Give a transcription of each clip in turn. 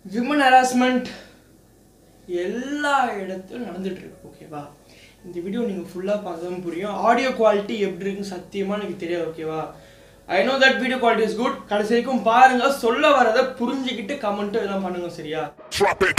Women harassment எல்லா இடத்துலையும் நடந்துட்டு இருக்கு ஓகேவா இந்த வீடியோ நீங்கள் ஃபுல்லாக பார்த்தா புரியும் ஆடியோ குவாலிட்டி எப்படி இருக்குன்னு சத்தியமாக எனக்கு தெரியாது ஓகேவா I know that video quality is good கடைசி வரைக்கும் பாருங்க சொல்ல வரதை புரிஞ்சுக்கிட்டு கமெண்ட்டும் இதெல்லாம் பண்ணுங்க சரியா Drop it.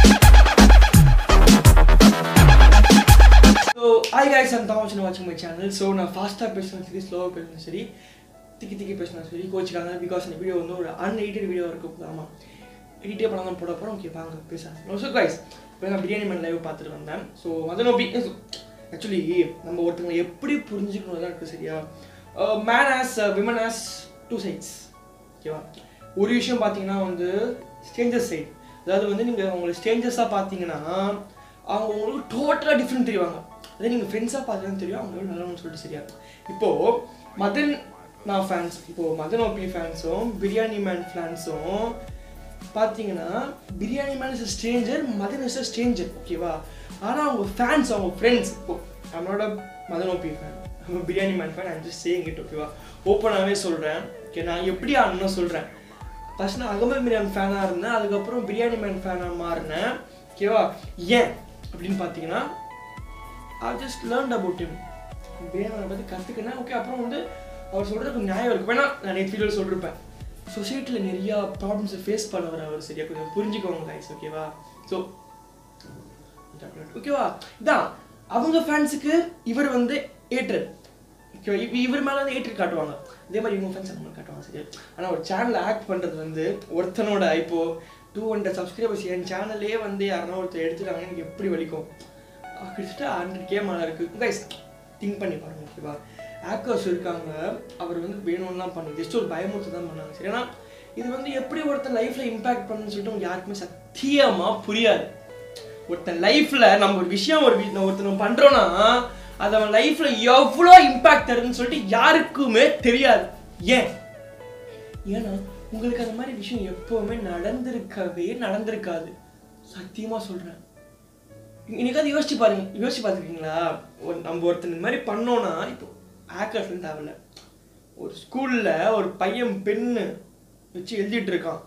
So hi guys and thanks for வாட்சிங் மை சேனல் ஸோ நான் ஃபாஸ்ட்டாக பேசினா சரி ஸ்லோவாக பேசினா சரி திக்கி திக்கி பேசினா சரி கோச்சிக்காங்க பிகாஸ் இந்த வீடியோ வந்து ஒரு அன்எடிட்டட் வீடியோ இருக்கும் ஆமாம் எடிட்டே பண்ணாம போட போகிறோம் ஓகே வாங்க பேசலாம் ஸோ கைஸ் இப்போ நான் பிரியாணி மேன் லைவ் பார்த்துட்டு வந்தேன் ஸோ மதனோபி ஆக்சுவலி நம்ம ஒருத்தவங்க எப்படி புரிஞ்சுக்கணும் தான் இருக்குது சரியா man as women as two sides ஓகேவா ஒரு விஷயம் பார்த்தீங்கன்னா வந்து ஸ்டேஞ்சஸ் சைட் அதாவது வந்து நீங்கள் உங்களை ஸ்டேஞ்சஸாக பார்த்தீங்கன்னா அவங்க உங்களுக்கு டோட்டலாக டிஃப்ரெண்ட் தெரிவாங்க அதே நீங்கள் ஃப்ரெண்ட்ஸாக பார்த்தீங்கன்னா தெரியும் அவங்க எவ்வளோ நல்லவங்கன்னு சொல்லிட்டு சரியா இப்போது மதன் நான் ஃபேன்ஸ் இப்போது மதன் ஓபி ஃபேன்ஸும் பிரியாணி மேன் ஃபேன்ஸும் பார்த்தீங்கன்னா biryani man is stranger Madan is a stranger ஓகேவா ஆனால் அவங்க ஃபேன்ஸ் அவங்க ஃப்ரெண்ட்ஸ் இப்போ நம்மளோட மதன் ஓபி ஃபேன் நம்ம biryani man fan I'm just saying it ஓகேவா ஓப்பனாகவே சொல்கிறேன் ஓகே நான் எப்படி ஆடணும்னு சொல்கிறேன் ஃபர்ஸ்ட் நான் அகமல் பிரியாணி ஃபேனாக இருந்தேன் அதுக்கப்புறம் பிரியாணி மேன் ஃபேனாக மாறினேன் ஓகேவா ஏன் அப்படின்னு பார்த்தீங்கன்னா I just learn about him biryani மேனை பற்றி கற்றுக்கினேன் ஓகே அப்புறம் வந்து அவர் சொல்கிறதுக்கு நியாயம் இருக்கு வேணா நான் நேற்று வீடியோ சொல்லிருப்பேன் சொசைட்டியில் நிறையா ப்ராப்ளம்ஸை ஃபேஸ் பண்ணவர் அவர் சரியா கொஞ்சம் புரிஞ்சுக்கோங்க கைஸ் ஓகேவா ஸோ ஓகேவா இதான் அவங்க ஃபேன்ஸுக்கு இவர் வந்து ஏற்று ஓகேவா இவ- இவர் மேலே வந்து ஏற்று காட்டுவாங்க இதே மாதிரி இவங்க ஃபேன்ஸ் நம்ம காட்டுவாங்க சரி ஆனால் ஒரு சேனல் ஆக்ட் பண்ணுறது வந்து ஒருத்தனோட இப்போ டூ ஹண்ட்ரட் சப்ஸ்கிரைபர்ஸ் என் சேனல்லே வந்து யாருன்னா ஒருத்தர் எடுத்துட்டாங்கன்னு எனக்கு எப்படி வலிக்கும் அஹ் கிட்டத்தட்ட ஹண்ட்ரட் கே மேலே இருக்குது கைஸ் திங்க் பண்ணி பாருங்க ஓகேவா ஆக்கர்ஸ் இருக்காங்க அவர் வந்து வேணும்லாம் பண்ணு ஜஸ்ட் ஒரு பயமுறுத்து தான் பண்ணாங்க சரி ஏன்னா இது வந்து எப்படி ஒருத்தன் லைஃப்பில் இம்பாக்ட் பண்ணுன்னு சொல்லிட்டு உங்களுக்கு யாருக்குமே சத்தியமாக புரியாது ஒருத்தன் லைஃப்ல நம்ம ஒரு விஷயம் ஒரு வி- ஒருத்தன் பண்றோம்னா அது அவன் லைஃப்ல எவ்வளோ இம்பாக்ட் தருதுன்னு சொல்லிட்டு யாருக்குமே தெரியாது ஏன் ஏன்னா உங்களுக்கு அந்த மாதிரி விஷயம் எப்பவுமே நடந்திருக்கவே நடந்திருக்காது சத்தியமா சொல்றேன் இன்னைக்காவது யோசிச்சு பாருங்க யோசிச்சு பார்த்துருக்கீங்களா ஒரு நம்ம ஒருத்தன் இந்த மாதிரி பண்ணோம்னா இப்போ ஹேக்கர்ஸ்னு தேவையில்ல ஒரு ஸ்கூல்ல ஒரு பையன் பெண்ணு வச்சு எழுதிட்டு இருக்கான்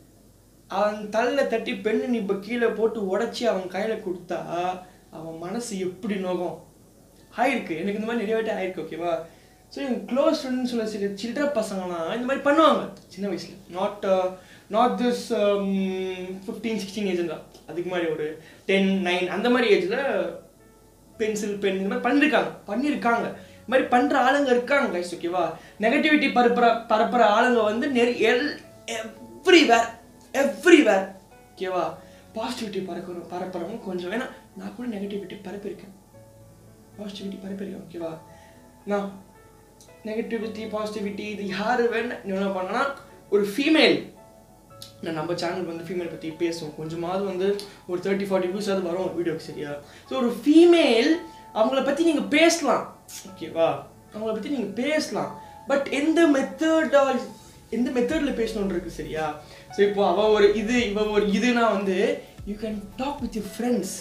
அவன் தலையில் தட்டி பெண்ணு நீ இப்போ கீழே போட்டு உடச்சி அவன் கையில் கொடுத்தா அவன் மனசு எப்படி நோகும் ஆயிருக்கு எனக்கு இந்த மாதிரி நிறைய வாட்டி ஆயிருக்கு ஓகேவா ஸோ என் க்ளோஸ் ஃப்ரெண்ட்னு சொல்ல சில சில்லற பசங்கலாம் இந்த மாதிரி பண்ணுவாங்க சின்ன வயசில் not not this fifteen sixteen age தான் அதுக்கு மாதிரி ஒரு டென் நைன் அந்த மாதிரி ஏஜில் பென்சில் பென் இந்த மாதிரி பண்ணியிருக்காங்க பண்ணியிருக்காங்க இந்த மாதிரி பண்ணுற ஆளுங்க இருக்காங்க கைஸ் ஓகேவா நெகட்டிவிட்டி பரப்புற பரப்புற ஆளுங்க வந்து நெறி எல் எவ்ரிவேர் எவ்ரிவேர் ஓகேவா பாசிட்டிவிட்டி பறக்கணும் பரப்புறவங்க கொஞ்சம் வேணா நான் கூட நெகட்டிவிட்டி பரப்பியிருக்கேன் பாசிட்டிவிட்டி பரப்பியிருக்கேன் ஓகேவா நான் நெகட்டிவிட்டி பாசிட்டிவிட்டி இது யார் வேணும் நீ என்ன பண்ணனா ஒரு ஃபீமேல் நான் நம்ம சேனல் வந்து ஃபீமேல் பற்றி பேசுவோம் கொஞ்சமாவது வந்து ஒரு தேர்ட்டி ஃபார்ட்டி வியூஸ் அது வரும் ஒரு வீடியோக்கு சரியா ஸோ ஒரு ஃபீமேல் அவங்கள பற்றி நீங்கள் பேசலாம் ஓகேவா அவங்கள பற்றி நீங்கள் பேசலாம் பட் எந்த மெத்தடால் எந்த மெத்தடில் பேசணுன்னு இருக்கு சரியா ஸோ இப்போ அவ ஒரு இது இவ ஒரு இதுனா வந்து you can talk with your friends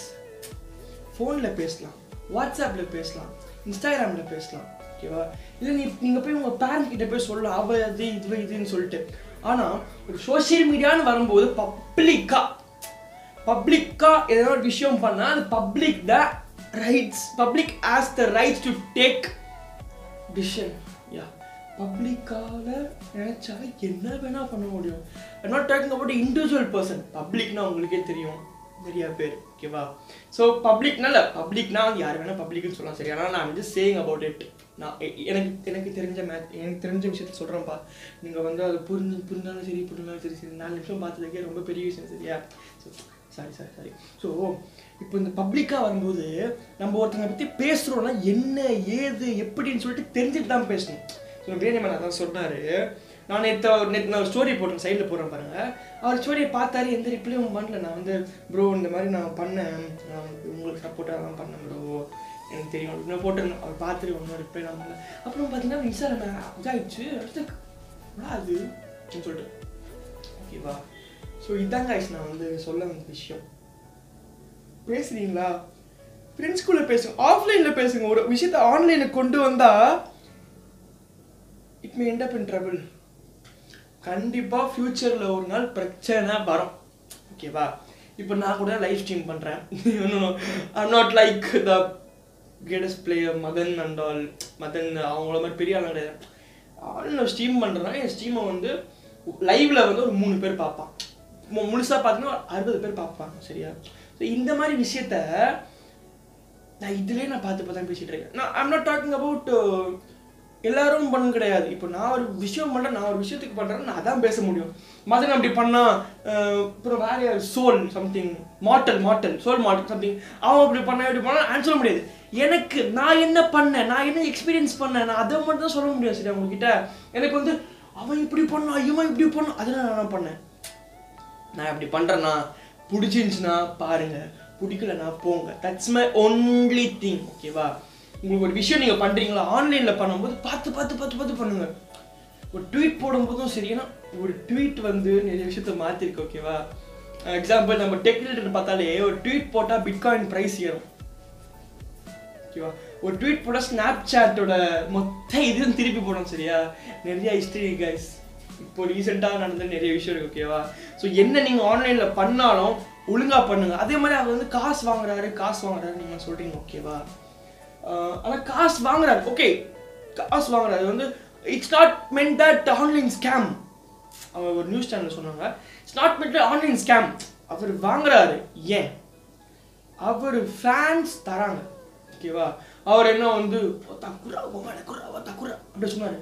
ஃபோனில் பேசலாம் வாட்ஸ்அப்பில் பேசலாம் இன்ஸ்டாகிராமில் பேசலாம் ஓகேவா இல்லை நீ நீங்கள் போய் உங்கள் பேரண்ட் கிட்ட போய் சொல்லலாம் அவ இது இது இதுன்னு சொல்லிட்டு ஆனால் ஒரு சோஷியல் மீடியான்னு வரும்போது பப்ளிக்காக பப்ளிக்காக எதனா ஒரு விஷயம் பண்ணால் அது public the rights public as the rights to take decision யா பப்ளிக்கால நினைச்சா என்ன வேணா பண்ண முடியும் I not talking about individual person பப்ளிக்னா உங்களுக்கே தெரியும் நிறைய பேர் ஓகேவா ஸோ பப்ளிக்னால பப்ளிக்னா வந்து யார் வேணா பப்ளிக்னு சொல்லலாம் சரி ஆனால் நான் வந்து சேயிங் அபவுட் இட் நான் எ- எனக்கு எனக்கு தெரிஞ்ச மேத் எனக்கு தெரிஞ்ச விஷயத்த சொல்கிறேன்ப்பா நீங்கள் வந்து அது புரிஞ்சு புரிஞ்சாலும் சரி புரிஞ்சாலும் சரி சரி நாலு நிமிஷம் பார்த்ததுக்கே ரொம்ப பெரிய விஷயம் சரியா சாரி சாரி சாரி ஸோ இப்போ இந்த பப்ளிக்காக வரும்போது நம்ம ஒருத்தங்க பற்றி பேசுகிறோம்னா என்ன ஏது எப்படின்னு சொல்லிட்டு தெரிஞ்சுட்டு தான் பேசணும் ஸோ பிரியாணி மேலே அதான் சொன்னார் நான் நேற்று நேற்று நான் ஸ்டோரி போட்டேன் சைடில் போடுறேன் பாருங்க அவர் ஸ்டோரியை பார்த்தாரு எந்த ரிப்ளையும் பண்ணல நான் வந்து ப்ரோ இந்த மாதிரி நான் பண்ணேன் நான் வந்து உங்களுக்கு சப்போர்ட்டாக தான் பண்ணேன் ப்ரோ எனக்கு தெரியும் அப்படின்னு போட்டிருந்தேன் அவர் பார்த்துட்டு ஒன்றும் ரிப்ளை நான் பண்ணல அப்புறம் பார்த்தீங்கன்னா இன்ஸ்டாகிராம் இதாகிடுச்சு அடுத்து "என்னடா அது அப்படின்னு சொல்லிட்டு ஓகேவா ஸோ இதாங்க ஆயிடுச்சு நான் வந்து சொல்ல வந்த விஷயம் பேசுறீங்களா ஃப்ரெண்ட்ஸ்குள்ளே பேசுங்க ஆஃப்லைனில் பேசுங்க ஒரு விஷயத்தை ஆன்லைனில் கொண்டு வந்தா it may end up in trouble கண்டிப்பாக ஃப்யூச்சரில் ஒரு நாள் பிரச்சனை வரும் ஓகேவா இப்போ நான் கூட லைவ் ஸ்ட்ரீம் பண்ணுறேன் I'm not like the greatest player Madan and all Madan அவங்கள மாதிரி பெரிய ஆளுங்க கிடையாது ஆல் நான் ஸ்ட்ரீம் பண்ணுறேன்னா என் ஸ்ட்ரீமை வந்து லைவ்ல வந்து ஒரு மூணு பேர் பார்ப்பான் மு- முழுசா பார்த்தீங்கன்னா ஒரு அறுபது பேர் பார்ப்பாங்க சரியா ஸோ இந்த மாதிரி விஷயத்த நான் இதுலயே நான் பார்த்து பார்த்து தான் பேசிட்டு இருக்கேன் நான் ஐம் நாட் டாக்கிங் அபவுட் எல்லாரும் பண்ண கிடையாது இப்போ நான் ஒரு விஷயம் பண்றேன் நான் ஒரு விஷயத்துக்கு பண்றேன் நான் அதான் பேச முடியும் மதன் அப்படி பண்ணா அஹ், அப்புறம் வேற யார் soul something mortal mortal soul mortal something அவன் அப்படி பண்ணா இப்படி பண்ணா ஆன்சர் சொல்ல முடியாது எனக்கு நான் என்ன பண்ணேன் நான் என்ன எக்ஸ்பீரியன்ஸ் பண்ணேன் நான் அதை மட்டும் தான் சொல்ல முடியும் சரி உங்ககிட்ட எனக்கு வந்து அவன் இப்படி பண்ணான் இவன் இப்படி பண்ணான் அதெல்லாம் நான் என்ன பண்ணேன் நான் இப்படி பண்றேன்னா பிடிச்சிருந்துச்சுன்னா பாருங்க பிடிக்கலனா போங்க தட்ஸ் மை ஒன்லி திங் ஓகேவா உங்களுக்கு ஒரு விஷயம் நீங்க பண்றீங்களா ஆன்லைன்ல பண்ணும்போது பார்த்து பார்த்து பார்த்து பார்த்து பண்ணுங்க ஒரு ட்வீட் போடும்போதும் சரி ஏன்னா ஒரு ட்வீட் வந்து நிறைய விஷயத்த மாத்திருக்கு ஓகேவா எக்ஸாம்பிள் நம்ம டெக்னிக்கல் பார்த்தாலே ஒரு ட்வீட் போட்டா பிட்காயின் பிரைஸ் ஏறும் ஓகேவா ஒரு ட்வீட் போட்டால் ஸ்னாப் சாட்டோட மொத்த இதுவும் திருப்பி போடணும் சரியா நிறைய ஹிஸ்ட்ரி கைஸ் இப்போ ரீசெண்டாக நடந்த நிறைய விஷயம் இருக்கு ஓகேவா ஸோ என்ன நீங்கள் ஆன்லைனில் பண்ணாலும் ஒழுங்காக பண்ணுங்க அதே மாதிரி அவர் வந்து காசு வாங்குறாரு காசு வாங்குறாரு நீங்கள் சொல்கிறீங்க ஓகேவா ஆனால் காசு வாங்குறாரு ஓகே காசு வாங்குறாரு வந்து it's not meant that online scam அவங்க ஒரு நியூஸ் சேனல் சொன்னாங்க it's not meant online scam அவர் வாங்குறாரு ஏன் அவர் ஃபேன்ஸ் தராங்க ஓகேவா அவர் என்ன வந்து "ஓ, தக்குரா உங்களை குரா ஓ, தக்குரா அப்படி சொன்னாரு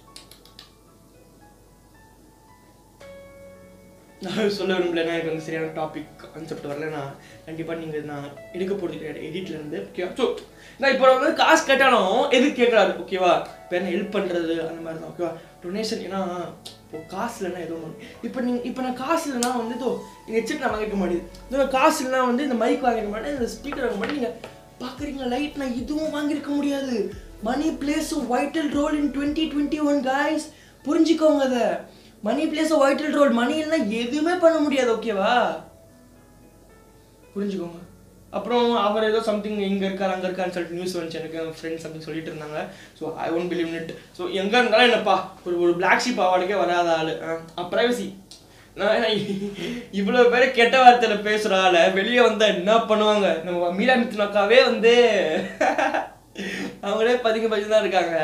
நான் சொல்ல விரும்பல ஏன்னா எனக்கு வந்து சரியான டாபிக் கான்செப்ட் வரல நான் கண்டிப்பாக நீங்கள் நான் எடுக்க போகிறது கிடையாது எடிட்ல இருந்து ஓகேவா ஸோ நான் இப்போ வந்து காசு கேட்டாலும் எதுக்கு கேட்குறாரு ஓகேவா இப்போ என்ன ஹெல்ப் பண்ணுறது அந்த மாதிரி தான் ஓகேவா டொனேஷன் ஏன்னா இப்போ காசு இல்லைன்னா எதுவும் பண்ணு இப்போ நீங்கள் இப்போ நான் காசு இல்லைன்னா வந்து இதோ இந்த ஹெட்செட் நான் வாங்கிக்க மாட்டேது இதோ காசு இல்லைன்னா வந்து இந்த மைக் வாங்கிக்க மாட்டேன் இந்த ஸ்பீக்கர் வாங்க மாட்டேன் நீங்கள் பார்க்குறீங்க லைட் நான் இதுவும் வாங்கியிருக்க முடியாது money plays vital role in twenty twenty one guys புரிஞ்சுக்கோங்க அதை money plays vital role money இல்லைன்னா எதுவுமே பண்ண முடியாது ஓகேவா புரிஞ்சுக்கோங்க அப்புறம் அவர் ஏதோ சம்திங் இங்க இருக்காரு அங்க இருக்காருன்னு சொல்லிட்டு நியூஸ் வந்துச்சு எனக்கு ஃப்ரெண்ட்ஸ் சம்திங் சொல்லிட்டு இருந்தாங்க so I won't believe it so எங்க இருந்தாலும் என்னப்பா ஒரு ஒரு பிளாக் ஷீப் அவார்டுக்கே வராத ஆளு ப்ரைவசி நான் நான் இவ்வளவு பேரை கெட்ட வார்த்தையில பேசுற ஆளை வெளியே வந்தா என்ன பண்ணுவாங்க நம்ம மீரா மித்னாக்காவே வந்து அவங்களே பதிங்க பதிச்சு தான் இருக்காங்க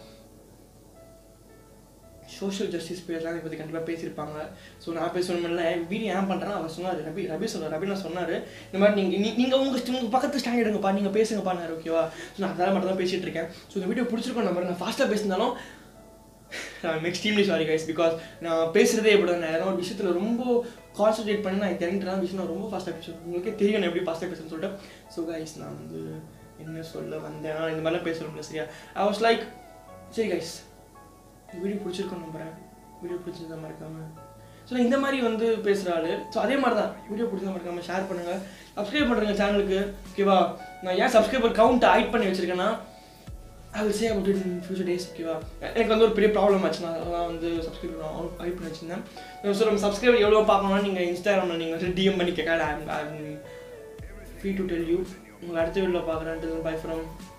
சோஷியல் ஜஸ்டிஸ் பேர்லாம் இதை பற்றி கண்டிப்பாக பேசியிருப்பாங்க ஸோ நான் பேசணும்ல வீடியோ ஏன் பண்ணுறேன் அவர் சொன்னார் ரபி ரபி சொன்னார் ரபி நான் சொன்னார் இந்த மாதிரி நீங்கள் நீங்கள் உங்கள் உங்கள் பக்கத்து ஸ்டாண்ட் எடுங்கப்பா நீங்கள் பேசுங்கப்பானாரு ஓகேவா ஸோ நான் அதெல்லாம் மட்டும் தான் பேசிகிட்டு இருக்கேன் ஸோ இந்த வீடியோ பிடிச்சிருக்கோம் நம்பர் நான் ஃபாஸ்ட்டாக பேசியிருந்தாலும் நான் எக்ஸ்ட்ரீம்லி சாரி கைஸ் பிகாஸ் நான் பேசுகிறதே எப்படி நான் ஏதாவது ஒரு விஷயத்தில் ரொம்ப கான்சன்ட்ரேட் பண்ணி நான் தெரிஞ்சுட்டு விஷயம் நான் ரொம்ப ஃபாஸ்ட்டாக பேசுவேன் உங்களுக்கே தெரியும் நான் எப்படி ஃபாஸ்ட்டாக பேசுன்னு சொல்லிட்டு ஸோ கைஸ் நான் வந்து என்ன சொல்ல வந்தேன் நான் இந்த மாதிரிலாம் பேசணும்ல சரியா ஐ வாஸ் லைக் சரி கைஸ் வீடியோ பிடிச்சிருக்கோம் நம்புறேன் வீடியோ பிடிச்சிருந்தா மறக்காம ஸோ இந்த மாதிரி வந்து பேசுகிற ஆளு ஸோ அதே மாதிரி தான் வீடியோ பிடிச்சா மறக்காம ஷேர் பண்ணுங்க சப்ஸ்கிரைப் பண்ணுறேங்க சேனலுக்கு ஓகேவா நான் ஏன் சப்ஸ்கிரைபர் கவுண்ட் ஹைட் பண்ணி வச்சிருக்கேன்னா I will say about it in future days ஓகேவா எனக்கு வந்து ஒரு பெரிய ப்ராப்ளம் ஆச்சு நான் அதெல்லாம் வந்து சப்ஸ்கிரைப் ஹைட் பண்ணி வச்சிருந்தேன் ஸோ நம்ம சப்ஸ்கிரைபர் எவ்வளோ பார்க்கணும்னா நீங்கள் இன்ஸ்டாகிராமில் நீங்கள் வந்து டிஎம் பண்ணி கேட்க I free to tell you உங்களை அடுத்த வீடியோவில் பார்க்குறேன் பை ஃப்ரம்